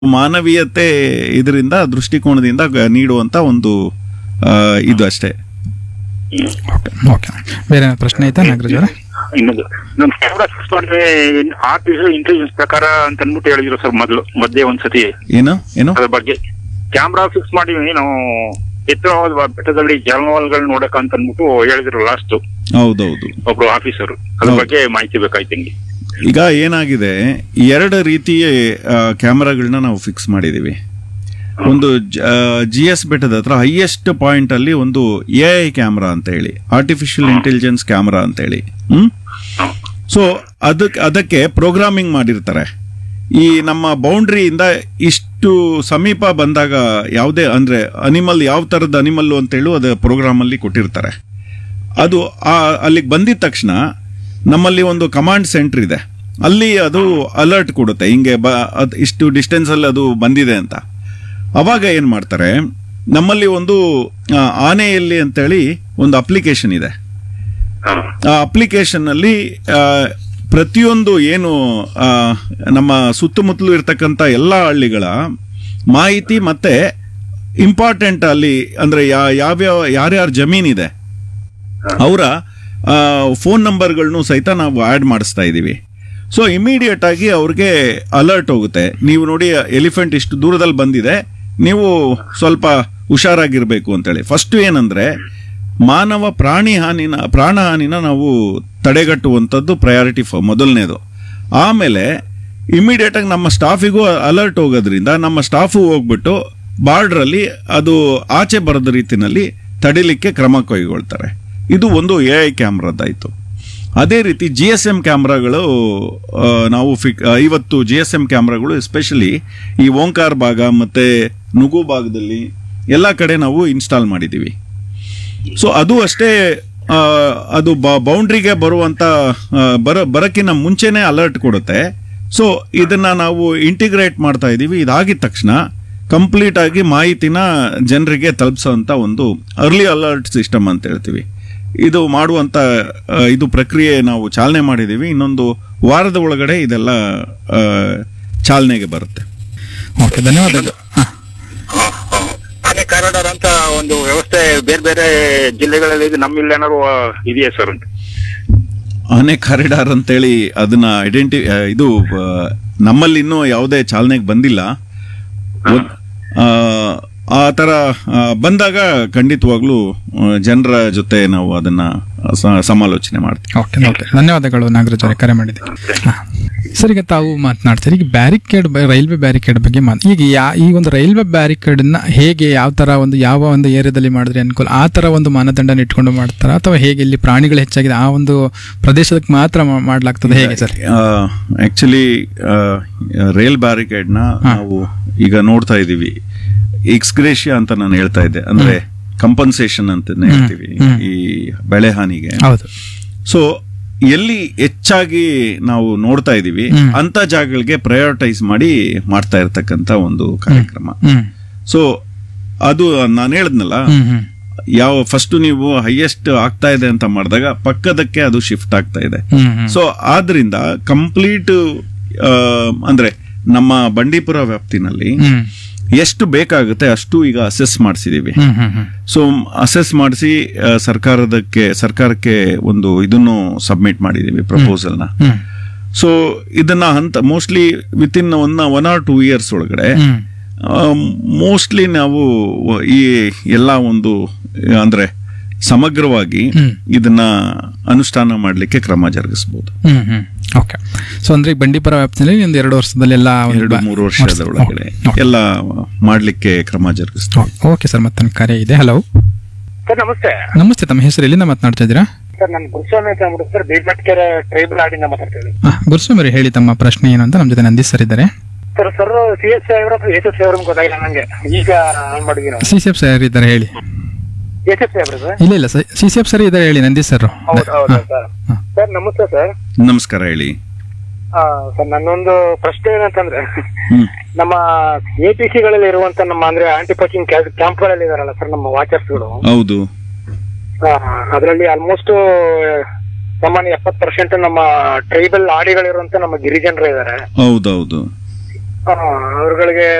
ಮಾನವೀಯತೆ ಇದರಿಂದ ದೃಷ್ಟಿಕೋನದಿಂದ ಗ- ನೀಡುವಂತ ಒಂದು ಆ, ಇದು ಅಷ್ಟೇ ಓಕೆ ಓಕೆ ಬೇರೆ ಏನಾದ್ರು ಪ್ರಶ್ನೆ ಐತಾ ನಾಗರಾಜ್ ಅವರೇ ಇನ್ನೊಂದು ನಮ್ಮ ಕ್ಯಾಮ್ರಾ ಫಿಕ್ಸ್ ಮಾಡಿದ್ರೆ ಆರ್ಟಿಫಿಷಿಯಲ್ ಇಂಟೆಲಿಜೆನ್ಸ್ ಪ್ರಕಾರ ಅಂತ ಅಂದ್ಬಿಟ್ಟು ಹೇಳಿದ್ರು ಸರ್ ಮೊದಲು ಮಧ್ಯೆ ಒಂದ್ಸತಿ ಏನು ಏನು ಅದ್ರ ಬಗ್ಗೆ ಕ್ಯಾಮ್ರಾ ಫಿಕ್ಸ್ ಮಾಡಿ ನಾವು ಎತ್ತರವಾದ ಬೆಟ್ಟದಲ್ಲಿ ಜಾಲಮಾಲ್ಗಳು ನೋಡಕ ಅಂತ ಅಂದ್ಬಿಟ್ಟು ಹೇಳಿದ್ರು ಲಾಸ್ಟ್ ಹೌದೌದು ಒಬ್ರು ಆಫೀಸರ್ ಅದ್ರ ಹೌದು. ಬಗ್ಗೆ ಮಾಹಿತಿ ಬೇಕಾಯ್ತು ಹಿಂಗೆ ಈಗ ಏನಾಗಿದೆ ಎರಡು ರೀತಿಯ ಕ್ಯಾಮ್ರಾಗಳನ್ನ ನಾವು ಫಿಕ್ಸ್ ಮಾಡಿದೀವಿ ಒಂದು ಜಿ ಎಸ್ ಬೆಟ್ಟದ ಹತ್ರ ಹೈಯೆಸ್ಟ್ ಪಾಯಿಂಟ್ ಅಲ್ಲಿ ಒಂದು ಎ ಐ ಕ್ಯಾಮ್ರಾ ಅಂತ ಹೇಳಿ ಆರ್ಟಿಫಿಷಿಯಲ್ ಇಂಟೆಲಿಜೆನ್ಸ್ ಕ್ಯಾಮ್ರಾ ಅಂತ ಹೇಳಿ ಹ್ಮ್ ಹ್ಮ್. ಸೊ ಅದಕ್ಕೆ ಅದಕ್ಕೆ ಪ್ರೋಗ್ರಾಮಿಂಗ್ ಮಾಡಿರ್ತಾರೆ ಈ ನಮ್ಮ ಬೌಂಡ್ರಿಯಿಂದ ಇಷ್ಟು ಸಮೀಪ ಬಂದಾಗ ಯಾವುದೇ ಅಂದ್ರೆ ಅನಿಮಲ್ ಯಾವ ತರದ ಅನಿಮಲ್ ಅಂತೇಳಿ ಅದು ಪ್ರೋಗ್ರಾಮ್ ಅಲ್ಲಿ ಕೊಟ್ಟಿರ್ತಾರೆ ಅದು ಆ ಅಲ್ಲಿಗೆ ಬಂದಿದ ತಕ್ಷಣ ನಮ್ಮಲ್ಲಿ ಒಂದು ಕಮಾಂಡ್ ಸೆಂಟರ್ ಇದೆ ಅಲ್ಲಿ ಅದು ಅಲರ್ಟ್ ಕೊಡುತ್ತೆ ಹಿಂಗೆ ಬ ಅದ್ ಇಷ್ಟು ಡಿಸ್ಟೆನ್ಸ್ ಅಲ್ಲಿ ಅದು ಬಂದಿದೆ ಅಂತ ಅವಾಗ ಏನ್ ಮಾಡ್ತಾರೆ ನಮ್ಮಲ್ಲಿ ಒಂದು ಆ, ಆನೆಯಲ್ಲಿ ಅಂತೇಳಿ ಒಂದು ಅಪ್ಲಿಕೇಶನ್ ಇದೆ ಹಾ. ಆ ಅಪ್ಲಿಕೇಶನ್ ಅಲ್ಲಿ ಆ, ಪ್ರತಿಯೊಂದು ಏನು ಆ, ನಮ್ಮ ಸುತ್ತಮುತ್ತಲು ಇರ್ತಕ್ಕಂಥ ಎಲ್ಲ ಹಳ್ಳಿಗಳ ಮಾಹಿತಿ ಮತ್ತೆ ಇಂಪಾರ್ಟೆಂಟ್ ಅಲ್ಲಿ ಅಂದ್ರೆ ಯಾ- ಯಾವ್ಯಾವ ಯಾರ್ಯಾರ ಜಮೀನಿದೆ ಅವರ ಫೋನ್ ನಂಬರ್ಗಳನ್ನು ಸಹಿತ ನಾವು ಆ್ಯಡ್ ಮಾಡಿಸ್ತಾ ಇದ್ದೀವಿ ಸೊ ಇಮಿಡಿಯೇಟ್ ಆಗಿ ಅವ್ರಿಗೆ ಅಲರ್ಟ್ ಹೋಗುತ್ತೆ ನೀವು ನೋಡಿ ಎಲಿಫೆಂಟ್ ಇಷ್ಟು ದೂರದಲ್ಲಿ ಬಂದಿದೆ ನೀವು ಸ್ವಲ್ಪ ಹುಷಾರಾಗಿರ್ಬೇಕು ಅಂತೇಳಿ ಫಸ್ಟ್ ಏನಂದ್ರೆ ಮಾನವ ಪ್ರಾಣಿ ಹಾನಿನ ಪ್ರಾಣ ಹಾನಿನ ನಾವು ತಡೆಗಟ್ಟುವಂಥದ್ದು ಪ್ರಯಾರಿಟಿ ಮೊದಲನೇದು ಆಮೇಲೆ ಇಮಿಡಿಯೇಟ್ ಆಗಿ ನಮ್ಮ ಸ್ಟಾಫಿಗೂ ಅಲರ್ಟ್ ಹೋಗೋದ್ರಿಂದ ನಮ್ಮ ಸ್ಟಾಫು ಹೋಗ್ಬಿಟ್ಟು ಬಾರ್ಡ್ರಲ್ಲಿ ಅದು ಆಚೆ ಬರದ ರೀತಿನಲ್ಲಿ ತಡಿಲಿಕ್ಕೆ ಕ್ರಮ ಕೈಗೊಳ್ತಾರೆ ಇದು ಒಂದು ಎ ಐ ಕ್ಯಾಮ್ರಾದಾಯ್ತು ಅದೇ ರೀತಿ ಜಿ ಎಸ್ ಎಂ ಕ್ಯಾಮ್ರಾಗಳು ಆ, ನಾವು ಫಿಕ್ ಆ, ಇವತ್ತು ಜಿ ಎಸ್ ಎಂ ಕ್ಯಾಮ್ರಾಗಳು ಎಸ್ಪೆಷಲಿ ಈ ಓಂಕಾರ್ ಭಾಗ ಮತ್ತೆ ನುಗು ಭಾಗದಲ್ಲಿ ಎಲ್ಲ ಕಡೆ ನಾವು ಇನ್ಸ್ಟಾಲ್ ಮಾಡಿದ್ದೀವಿ ಸೊ ಅದು ಅಷ್ಟೇ ಆ, ಅದು ಬೌಂಡ್ರಿಗೆ ಬರುವಂತ ಆ, ಬರ ಬರಕ್ಕಿಂತ ಮುಂಚೆನೆ ಅಲರ್ಟ್ ಕೊಡುತ್ತೆ ಸೊ ಇದನ್ನ ನಾವು ಇಂಟಿಗ್ರೇಟ್ ಮಾಡ್ತಾ ಇದ್ದೀವಿ ಇದಾಗಿದ ತಕ್ಷಣ ಕಂಪ್ಲೀಟ್ ಆಗಿ ಮಾಹಿತಿನ ಜನರಿಗೆ ತಲುಪಿಸುವಂತ ಒಂದು ಅರ್ಲಿ ಅಲರ್ಟ್ ಸಿಸ್ಟಮ್ ಅಂತ ಹೇಳ್ತೀವಿ ಇದು ಮಾಡುವಂತ ಆ, ಇದು ಪ್ರಕ್ರಿಯೆ ನಾವು ಚಾಲನೆ ಮಾಡಿದ್ದೀವಿ ಇನ್ನೊಂದು ವಾರದ ಒಳಗಡೆ ಇದೆಲ್ಲ ಆ, ಚಾಲನೆಗೆ ಬರುತ್ತೆ ಓಕೆ ಧನ್ಯವಾದಗಳು ಹಾಂ ಆನೆ ಕಾರಿಡಾರ್ ಅಂತ ಒಂದು ವ್ಯವಸ್ಥೆ ಬೇರೆ ಬೇರೆ ಜಿಲ್ಲೆಗಳಲ್ಲಿ ಇದೆ ನಮ್ಮಿಲ್ಲಿ ಏನಾದ್ರು ಆ, ಇದೆಯಾ ಸರ್ ಅಂತ ಆನೆ ಕಾರಿಡಾರ್ ಅಂತೇಳಿ ಅದನ್ನ ಐಡೆಂಟಿ ಇದು ಆ, ನಮ್ಮಲ್ಲಿ ಇನ್ನೂ ಯಾವುದೇ ಚಾಲನೆಗೆ ಬಂದಿಲ್ಲ ಒಂದ್- ಆ, ಆ ತರ ಆ, ಬಂದಾಗ ಖಂಡಿತವಾಗ್ಲೂ ಜನರ ಜೊತೆ ನಾವು ಅದನ್ನ ಸ- ಸಮಾಲೋಚನೆ ಮಾಡ್ತೀವಿ ಓಕೆ ಓಕೆ ಧನ್ಯವಾದಗಳು ನಾಗರಾಜ್ ಅವರೇ ಕರೆ ಮಾಡಿದೆ ಹಾಂ ಸರ್ ಈಗ ತಾವು ಮಾತನಾಡ್ತೀರಿ ಈಗ ಬ್ಯಾರಿಕೇಡ್ ರೈಲ್ವೆ ಬ್ಯಾರಿಕೇಡ್ ಬಗ್ಗೆ ಮಾತು ಈಗ ಯಾ ಈ ಒಂದು ರೈಲ್ವೆ ಬ್ಯಾರಿಕೇಡ್ನ ಹೇಗೆ ಯಾವ ಥರ ಒಂದು ಯಾವ ಒಂದು ಏರಿಯಾದಲ್ಲಿ ಮಾಡಿದ್ರೆ ಅನುಕೂಲ ಆ ಥರ ಒಂದು ಮಾನದಂಡನ ಇಟ್ಕೊಂಡು ಮಾಡ್ತಾರಾ ಅಥವಾ ಹೇಗೆ ಇಲ್ಲಿ ಪ್ರಾಣಿಗಳು ಹೆಚ್ಚಾಗಿದೆ ಆ ಒಂದು ಪ್ರದೇಶಕ್ಕೆ ಮಾತ್ರ ಮಾ- ಮಾಡ್ಲಾಗ್ತದೆ ಹೇಗೆ ಸರ್ ಆಕ್ಚುಲಿ ರೈಲ್ ಬ್ಯಾರಿಕೇಡ್ನ ನಾವು ಈಗ ನೋಡ್ತಾ ಇದ್ದೀವಿ ಎಕ್ಸ್ಗ್ರೇಷಿಯಾ ಅಂತ ನಾನು ಹೇಳ್ತಾ ಇದ್ದೆ ಅಂದ್ರೆ ಕಂಪನ್ಸೇಷನ್ ಅಂತ ಹೇಳ್ತೀವಿ ಈ ಬೆಳೆ ಹಾನಿಗೆ ಹೌದು ಸೊ ಎಲ್ಲಿ ಹೆಚ್ಚಾಗಿ ನಾವು ನೋಡ್ತಾ ಇದೀವಿ ಹ್ಮ್. ಅಂತ ಜಾಗಗಳಿಗೆ ಪ್ರಯಾರಿಟೈಸ್ ಮಾಡಿ ಮಾಡ್ತಾ ಇರ್ತಕ್ಕಂತ ಒಂದು ಕಾರ್ಯಕ್ರಮ ಹ್ಮ್ ಸೊ ಅದು ನಾನು ಹೇಳದ್ನಲ್ಲ ಹ್ಮ್ ಹ್ಮ್ ಯಾವ ಫಸ್ಟ್ ನೀವು ಹೈಯೆಸ್ಟ್ ಆಗ್ತಾ ಇದೆ ಅಂತ ಮಾಡಿದಾಗ ಪಕ್ಕದಕ್ಕೆ ಅದು ಶಿಫ್ಟ್ ಆಗ್ತಾ ಇದೆ ಹ್ಮ್ ಹ್ಮ್ ಸೊ ಆದ್ರಿಂದ ಕಂಪ್ಲೀಟ್ ಅಂದ್ರೆ ನಮ್ಮ ಬಂಡೀಪುರ ವ್ಯಾಪ್ತಿನಲ್ಲಿ ಹ್ಮ್ ಎಷ್ಟು ಬೇಕಾಗುತ್ತೆ ಅಷ್ಟು ಈಗ ಅಸೆಸ್ ಮಾಡಿಸಿದೀವಿ hmm hmm hmm so assess ಮಾಡಿಸಿ ಸರ್ಕಾರದಕ್ಕೆ ಸರ್ಕಾರಕ್ಕೆ ಒಂದು ಇದನ್ನು ಸಬ್ಮಿಟ್ ಮಾಡಿದೀವಿ ಪ್ರಪೋಸಲ್ನ ಹ್ಮ್ ಸೊ ಇದನ್ನ ಹಂತ mostly within one one or two years ಒಳಗಡೆ ಹ್ಮ್ ಮೋಸ್ಟ್ಲಿ ನಾವು ಈ ಎಲ್ಲ ಒಂದು ಅಂದ್ರೆ ಸಮಗ್ರವಾಗಿ ಹ್ಮ್. ಇದನ್ನ ಅನುಷ್ಠಾನ ಮಾಡಲಿಕ್ಕೆ ಕ್ರಮ ಜರುಗಿಸಬಹುದು ಹ್ಮ್ ಹ್ಮ್ ಓಕೆ ಸೊ ಅಂದ್ರೆ ಈ ಬಂಡೀಪುರ ವ್ಯಾಪ್ತಿಯಲ್ಲಿ ಒಂದು ಎರಡು ವರ್ಷದಲ್ಲಿ ಎಲ್ಲ ಒಂದು ಎರಡು ಬ- ಮೂರು ವರ್ಷದ ಒಳಗಡೆ ಓಕೆ. ಎಲ್ಲ ಮಾಡ್ಲಿಕ್ಕೆ ಕ್ರಮ ಜರುಗಿಸ್ತೀವಿ ಓಕೆ. ಓಕೆ ಸರ್ ಮತ್ತೆ ಕರೆ ಇದೆ ಹಲೋ ಸರ್ ನಮಸ್ತೆ ನಮಸ್ತೆ ತಮ್ಮ ಹೆಸರು ಎಲ್ಲಿಂದ ಮಾತನಾಡ್ತಾ ಇದ್ದೀರಾ ಸರ್ ನಾನು ಗುರುಸ್ವಾಮಿ ಅಂತ ಅಂದ್ಬಿಟ್ಟು ಸರ್ ಬೇಟ್ಮಟ್ಕೆರೆ ಟ್ರೈಬಲ್ ಆಡಿಂದ ಮಾತಾಡ್ತಿದ್ದೀನಿ ಆ, ಗುರುಸ್ವಾಮಿ ಹೇಳಿ ತಮ್ಮ ಪ್ರಶ್ನೆ ಏನು ಅಂತ ನಮ್ಮ ಜೊತೆ ನಂದೀಶ್ ಸರ್ ಇದ್ದಾರೆ ಸರ್ ಸರ್ ಸಿ ಎಸ್ ಸಾವಿರ ಎಸ್ ಎಸ್ ಸಾವಿರ ಗೊತ್ತಾಗಿಲ್ಲ ನಂಗೆ ಈಗ ಆನ್ ಮಾಡಿದೀನಿ ನಾವು ಸಿ ಸಿ ಎಫ್ ಸರ್ ಇದ್ದಾರೆ ಹೇಳಿ ಎಸ್ ಎಸ್ ಸಾವಿರ ಸರ್ ಇಲ್ಲ ಇಲ್ಲ ಸಿ ಸಿ ಎಫ್ ಸರ್ ಇದ್ದಾರೆ ಹೇಳಿ ನಂದೀಶ್ ಸರ್ ಹೌದು ಹೌದು ಸರ್ ಸರ್ ನಮಸ್ತೆ ಸರ್ ನಮಸ್ಕಾರ ಹೇಳಿ ಆ, ಸರ್ ನನ್ನೊಂದು ಪ್ರಶ್ನೆ ಏನಂತಂದ್ರೆ ಹ್ಮ್ ನಮ್ಮ ಎ ಪಿ ಸಿಗಳಲ್ಲಿ ಇರುವಂತ ನಮ್ಮ ಅಂದ್ರೆ ಆಂಟಿ ಪೋಚಿಂಗ್ ಕ್ಯಾಂಪ್ಗಳಲ್ಲಿ ಇದಾರಲ್ಲ ಸರ್ ನಮ್ಮ ವಾಚರ್ಸ್ಗಳು ಹೌದು ಅದರಲ್ಲಿ ಆಲ್ಮೋಸ್ಟ್ ಸಾಮಾನ್ಯ ಎಪ್ಪತ್ತು ಪರ್ಸೆಂಟ್ ನಮ್ಮ ಟ್ರೈಬಲ್ ಆಡಿಗಳಿರುವಂತ ನಮ್ಮ ಗಿರಿಜನರು ಇದ್ದಾರೆ ಹೌದೌದು ಅವ್ರಗಳಿಗೆ